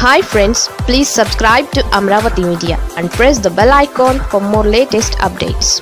hi friends please subscribe to Amaravati media and press the bell icon for more latest updates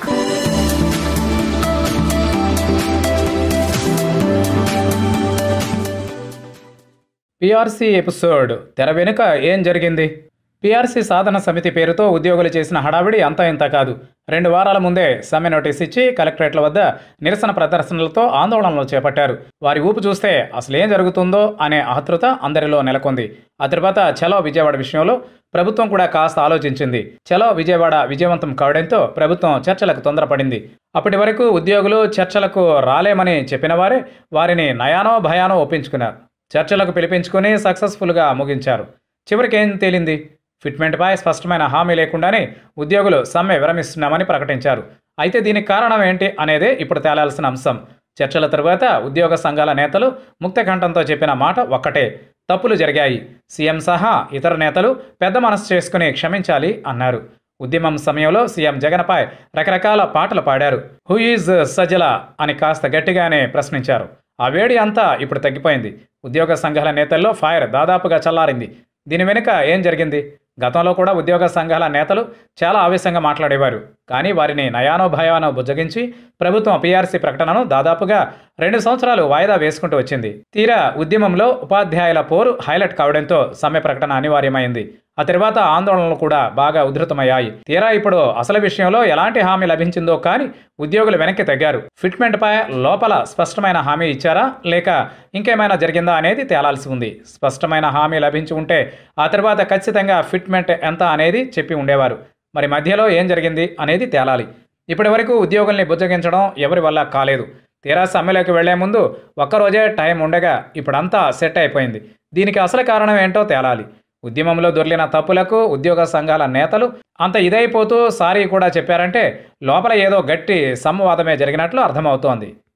PRC episode తెర వెనుక ఏం జరిగింది PRC సాధన సమితి పేరుతో ఉద్యోగులు చేసిన హడావిడి అంతా ఇంత కాదు రెండు వారాల ముందే సమ్మె నోటీస్ ఇచ్చి కలెక్టరేట్ల వద్ద నిరసన ప్రదర్శనలతో ఆందోళనలు చేపట్టారు వారి ఊపు చూస్తే అసలు ఏం జరుగుతుందో అనే ఆతృత అందరిలో నెలకొంది ఆ తర్వాత చలో విజయవాడ విషయంలో ప్రభుత్వం కూడా కాస్త ఆలోచించింది చలో విజయవాడ విజయవంతం కావడంతో ప్రభుత్వం చర్చలకు తొందరపడింది అప్పటి వరకు ఉద్యోగులు చర్చలకు రాలేమని చెప్పిన వారే వారిని నయానో భయానో ఒప్పించుకున్నారు చర్చలకు పిలిపించుకుని సక్సెస్ఫుల్గా ముగించారు చివరికి ఏం తేలింది ఫిట్మెంట్పై స్పష్టమైన హామీ లేకుండానే ఉద్యోగులు సమ్మె విరమిస్తున్నామని ప్రకటించారు అయితే దీనికి కారణం ఏంటి అనేదే ఇప్పుడు తేలాల్సిన అంశం చర్చల తరువాత ఉద్యోగ సంఘాల నేతలు ముక్తకంఠంతో చెప్పిన మాట ఒక్కటే తప్పులు జరిగాయి సీఎం సహా ఇతర నేతలు పెద్ద మనసు చేసుకుని క్షమించాలి అన్నారు ఉద్యమం సమయంలో సీఎం జగన్పై రకరకాల పాటలు పాడారు హూ ఈజ్ సజల అని కాస్త గట్టిగానే ప్రశ్నించారు ఆ వేడి అంతా ఇప్పుడు తగ్గిపోయింది ఉద్యోగ సంఘాల నేతల్లో ఫైర్ దాదాపుగా చల్లారింది దీని వెనుక ఏం జరిగింది గతంలో కూడా ఉద్యోగ సంఘాల నేతలు చాలా ఆవేశంగా మాట్లాడేవారు కానీ వారిని నయానో భయానో బుజ్జగించి ప్రభుత్వం పీఆర్సీ ప్రకటనను దాదాపుగా రెండు సంవత్సరాలు వాయిదా వేసుకుంటూ వచ్చింది తీరా ఉద్యమంలో ఉపాధ్యాయుల పోరు హైలైట్ కావడంతో సమ్మె ప్రకటన అనివార్యమైంది ఆ తర్వాత ఆందోళనలు కూడా బాగా ఉధృతమయ్యాయి తీరా ఇప్పుడు అసలు విషయంలో ఎలాంటి హామీ లభించిందో కానీ ఉద్యోగులు వెనక్కి తగ్గారు ఫిట్మెంట్పై లోపల స్పష్టమైన హామీ ఇచ్చారా లేక ఇంకేమైనా జరిగిందా అనేది తేలాల్సి ఉంది స్పష్టమైన హామీ లభించి ఉంటే ఆ తర్వాత ఖచ్చితంగా ఫిట్మెంట్ ఎంత అనేది చెప్పి ఉండేవారు మరి మధ్యలో ఏం జరిగింది అనేది తేలాలి ఇప్పటి వరకు ఉద్యోగుల్ని బుజ్జగించడం ఎవరి వల్ల కాలేదు తీరా సమ్మెలోకి వెళ్లే ముందు ఒక్కరోజే టైం ఉండగా ఇప్పుడంతా సెట్ అయిపోయింది దీనికి అసలు కారణం ఏంటో తేలాలి ఉద్యమంలో దొర్లిన తప్పులకు ఉద్యోగ సంఘాల నేతలు అంత ఇదైపోతూ సారీ కూడా చెప్పారంటే లోపల ఏదో గట్టి సంవాదమే జరిగినట్లు అర్థమవుతోంది